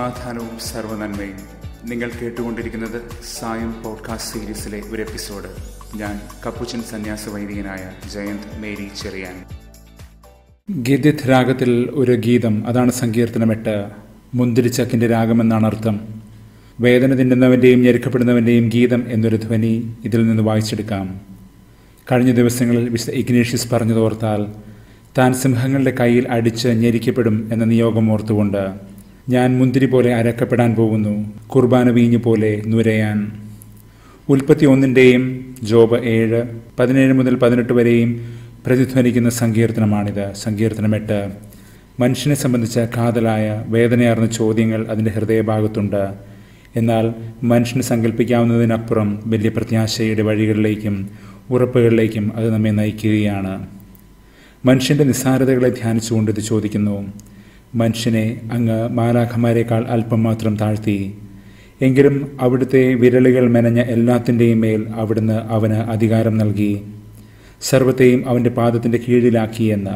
സമാധാനവും സർവനന്മയും നിങ്ങൾ കേട്ടുകൊണ്ടിരിക്കുന്നത് സായം പോഡ്കാസ്റ്റ് സീരീസിലെ ഒരു എപ്പിസോഡ് ഞാൻ കപ്പുച്ചൻ സന്യാസ വൈദികനായ ജയന്ത് മേരി ചെറിയാൻ ഗീതിത് രാഗത്തിൽ ഒരു ഗീതം അതാണ് സങ്കീർത്തനം എട്ട് മുന്തിരിച്ചക്കിൻ്റെ രാഗമെന്നാണ് അർത്ഥം വേദന തിന്നുന്നവൻ്റെയും ഞെരുക്കപ്പെടുന്നവൻ്റെയും ഗീതം എന്നൊരു ധ്വനി ഇതിൽ നിന്ന് വായിച്ചെടുക്കാം കഴിഞ്ഞ ദിവസങ്ങളിൽ വിശുദ്ധ ഇഗ്നേഷ്യസ് പറഞ്ഞതോർത്താൽ താൻ സിംഹങ്ങളുടെ കയ്യിൽ അടിച്ച് ഞെരിക്കപ്പെടും എന്ന നിയോഗം ഓർത്തുകൊണ്ട് ഞാൻ മുന്തിരി പോലെ അരക്കപ്പെടാൻ പോകുന്നു കുർബാന വീഞ്ഞു പോലെ നുരയാൻ ഉൽപ്പത്തി ഒന്നിൻ്റെയും ജോബ് ഏഴ് പതിനേഴ് മുതൽ പതിനെട്ട് വരെയും പ്രതിധ്വനിക്കുന്ന സങ്കീർത്തനമാണിത് സങ്കീർത്തനം എട്ട് മനുഷ്യനെ സംബന്ധിച്ച കാതലായ വേദനയാർന്ന ചോദ്യങ്ങൾ അതിൻ്റെ ഹൃദയഭാഗത്തുണ്ട് എന്നാൽ മനുഷ്യന് സങ്കല്പിക്കാവുന്നതിനപ്പുറം വലിയ പ്രത്യാശയുടെ വഴികളിലേക്കും ഉറപ്പുകളിലേക്കും അത് നമ്മെ നയിക്കുകയാണ് മനുഷ്യൻ്റെ നിസ്സാരതകളെ ധ്യാനിച്ചുകൊണ്ട് ഇത് ചോദിക്കുന്നു മനുഷ്യനെ അങ്ങ് മാലാഖമാരെക്കാൾ അല്പം മാത്രം താഴ്ത്തി എങ്കിലും അവിടുത്തെ വിരലുകൾ മെനഞ്ഞ എല്ലാത്തിൻ്റെയും മേൽ അവിടുന്ന് അവന് അധികാരം നൽകി സർവത്തെയും അവൻ്റെ പാദത്തിൻ്റെ കീഴിലാക്കി എന്ന്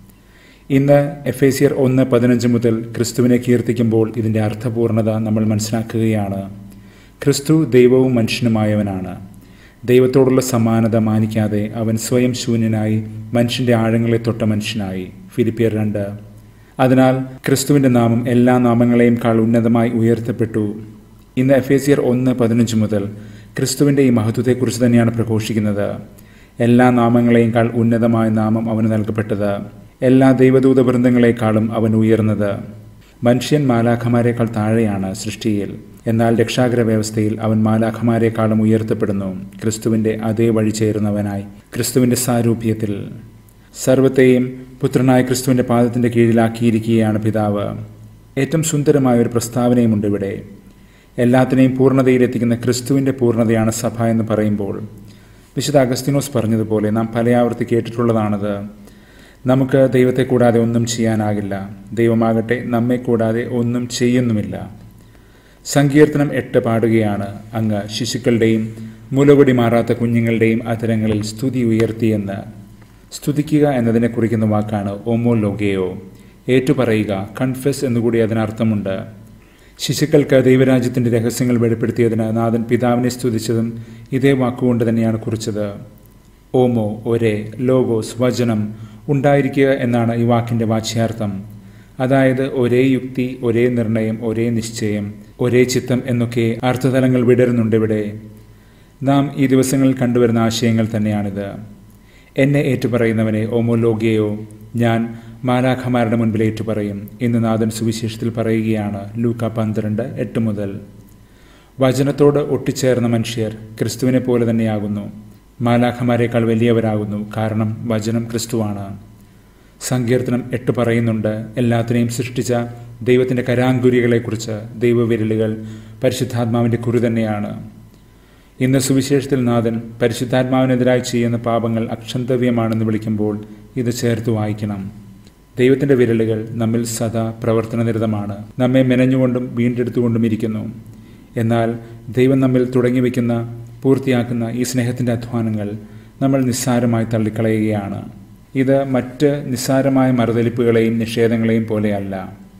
ഇന്ന് എഫ് എ സിയർ ഒന്ന് പതിനഞ്ച് മുതൽ ക്രിസ്തുവിനെ കീർത്തിക്കുമ്പോൾ ഇതിൻ്റെ അർത്ഥപൂർണത നമ്മൾ മനസ്സിലാക്കുകയാണ് ക്രിസ്തു ദൈവവും മനുഷ്യനുമായവനാണ് ദൈവത്തോടുള്ള സമാനത മാനിക്കാതെ അവൻ സ്വയം ശൂന്യനായി മനുഷ്യൻ്റെ ആഴങ്ങളെ തൊട്ട മനുഷ്യനായി ഫിലിപ്പിയർ രണ്ട് അതിനാൽ ക്രിസ്തുവിൻ്റെ നാമം എല്ലാ നാമങ്ങളെയും കാൾ ഉന്നതമായി ഉയർത്തപ്പെട്ടു ഇന്ന് എഫ് എ സിയർ ഒന്ന് പതിനഞ്ച് മുതൽ ക്രിസ്തുവിൻ്റെ ഈ മഹത്വത്തെക്കുറിച്ച് തന്നെയാണ് പ്രഘോഷിക്കുന്നത് എല്ലാ നാമങ്ങളെയും കാൾ ഉന്നതമായ നാമം അവന് നൽകപ്പെട്ടത് എല്ലാ ദൈവദൂത വൃന്ദങ്ങളെക്കാളും അവൻ ഉയർന്നത് മനുഷ്യൻ മാലാഖമാരെക്കാൾ താഴെയാണ് സൃഷ്ടിയിൽ എന്നാൽ രക്ഷാഗ്ര വ്യവസ്ഥയിൽ അവൻ മാലാഖമാരെക്കാളും ഉയർത്തപ്പെടുന്നു ക്രിസ്തുവിൻ്റെ അതേ വഴി ചേരുന്നവനായി ക്രിസ്തുവിൻ്റെ സാരൂപ്യത്തിൽ സർവത്തെയും പുത്രനായ ക്രിസ്തുവിൻ്റെ പാദത്തിൻ്റെ കീഴിലാക്കിയിരിക്കുകയാണ് പിതാവ് ഏറ്റവും സുന്ദരമായ ഒരു പ്രസ്താവനയുമുണ്ട് ഇവിടെ എല്ലാത്തിനെയും പൂർണ്ണതയിലെത്തിക്കുന്ന ക്രിസ്തുവിൻ്റെ പൂർണ്ണതയാണ് സഭ എന്ന് പറയുമ്പോൾ വിശുദ്ധ അഗസ്തിനോസ് പറഞ്ഞതുപോലെ നാം പലയാവർത്തി കേട്ടിട്ടുള്ളതാണത് നമുക്ക് ദൈവത്തെ കൂടാതെ ഒന്നും ചെയ്യാനാകില്ല ദൈവമാകട്ടെ നമ്മെ കൂടാതെ ഒന്നും ചെയ്യുന്നുമില്ല സങ്കീർത്തനം എട്ട് പാടുകയാണ് അങ്ങ് ശിശുക്കളുടെയും മുലകൊടി മാറാത്ത കുഞ്ഞുങ്ങളുടെയും അധരങ്ങളിൽ സ്തുതി ഉയർത്തിയെന്ന് സ്തുതിക്കുക എന്നതിനെ കുറിക്കുന്ന വാക്കാണ് ഓമോ ലോഗയോ ഏറ്റുപറയുക കൺഫെസ് എന്നുകൂടി അതിനർത്ഥമുണ്ട് ശിശുക്കൾക്ക് ദൈവരാജ്യത്തിൻ്റെ രഹസ്യങ്ങൾ വെളിപ്പെടുത്തിയതിന് നാഥൻ പിതാവിനെ സ്തുതിച്ചതും ഇതേ വാക്കുകൊണ്ട് തന്നെയാണ് കുറിച്ചത് ഓമോ ഒരേ ലോഗോസ് വചനം ഉണ്ടായിരിക്കുക എന്നാണ് ഈ വാക്കിൻ്റെ വാച്യാർത്ഥം അതായത് ഒരേ യുക്തി ഒരേ നിർണയം ഒരേ നിശ്ചയം ഒരേ ചിത്തം എന്നൊക്കെ അർത്ഥതലങ്ങൾ വിടരുന്നുണ്ട് ഇവിടെ നാം ഈ ദിവസങ്ങളിൽ കണ്ടുവരുന്ന ആശയങ്ങൾ തന്നെയാണിത് എന്നെ ഏറ്റുപറയുന്നവനെ ഓമോലോഗിയയോ ഞാൻ മാലാഖമാരുടെ മുൻപിൽ ഏറ്റുപറയും ഇന്ന് നാഥൻ സുവിശേഷത്തിൽ പറയുകയാണ് ലൂക്ക പന്ത്രണ്ട് എട്ട് മുതൽ വചനത്തോട് ഒട്ടിച്ചേർന്ന മനുഷ്യർ ക്രിസ്തുവിനെ പോലെ തന്നെയാകുന്നു മാലാഖമാരെക്കാൾ വലിയവരാകുന്നു കാരണം വചനം ക്രിസ്തുവാണ് സങ്കീർത്തനം എട്ട് പറയുന്നുണ്ട് എല്ലാത്തിനെയും സൃഷ്ടിച്ച ദൈവത്തിൻ്റെ കരാങ്കുരികളെക്കുറിച്ച് ദൈവവിരലുകൾ പരിശുദ്ധാത്മാവിൻ്റെ കുറി തന്നെയാണ് ഇന്ന് സുവിശേഷത്തിൽ നാഥൻ പരിശുദ്ധാത്മാവിനെതിരായി ചെയ്യുന്ന പാപങ്ങൾ അക്ഷന്തവ്യമാണെന്ന് വിളിക്കുമ്പോൾ ഇത് ചേർത്ത് വായിക്കണം ദൈവത്തിൻ്റെ വിരലുകൾ നമ്മിൽ സദാ പ്രവർത്തനനിരതമാണ് നമ്മെ മെനഞ്ഞുകൊണ്ടും വീണ്ടെടുത്തുകൊണ്ടും ഇരിക്കുന്നു എന്നാൽ ദൈവം നമ്മിൽ തുടങ്ങി വയ്ക്കുന്ന പൂർത്തിയാക്കുന്ന ഈ സ്നേഹത്തിൻ്റെ അധ്വാനങ്ങൾ നമ്മൾ നിസ്സാരമായി തള്ളിക്കളയുകയാണ് ഇത് മറ്റ് നിസ്സാരമായ മറുതലിപ്പുകളെയും നിഷേധങ്ങളെയും പോലെയല്ല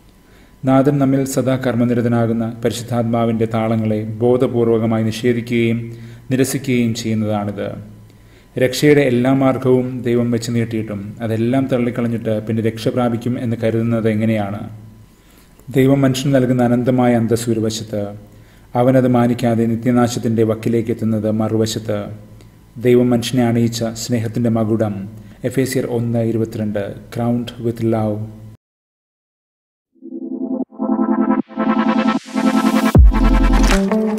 നാഥൻ നമ്മിൽ സദാ കർമ്മനിരതനാകുന്ന പരിശുദ്ധാത്മാവിൻ്റെ താളങ്ങളെ ബോധപൂർവകമായി നിഷേധിക്കുകയും നിരസിക്കുകയും ചെയ്യുന്നതാണിത് രക്ഷയുടെ എല്ലാ മാർഗവും ദൈവം വെച്ച് നീട്ടിയിട്ടും അതെല്ലാം തള്ളിക്കളഞ്ഞിട്ട് പിന്നെ രക്ഷ പ്രാപിക്കും എന്ന് കരുതുന്നത് എങ്ങനെയാണ് ദൈവം മനുഷ്യന് നൽകുന്ന അനന്തമായ അന്തസ് ഒരു വശത്ത് അവനത് മാനിക്കാതെ നിത്യനാശത്തിൻ്റെ വക്കിലേക്ക് എത്തുന്നത് മറുവശത്ത് ദൈവം മനുഷ്യനെ അണിയിച്ച സ്നേഹത്തിൻ്റെ മകുടം എഫ് എ സിയർ ഒന്ന് ഇരുപത്തിരണ്ട് crowned with love thank you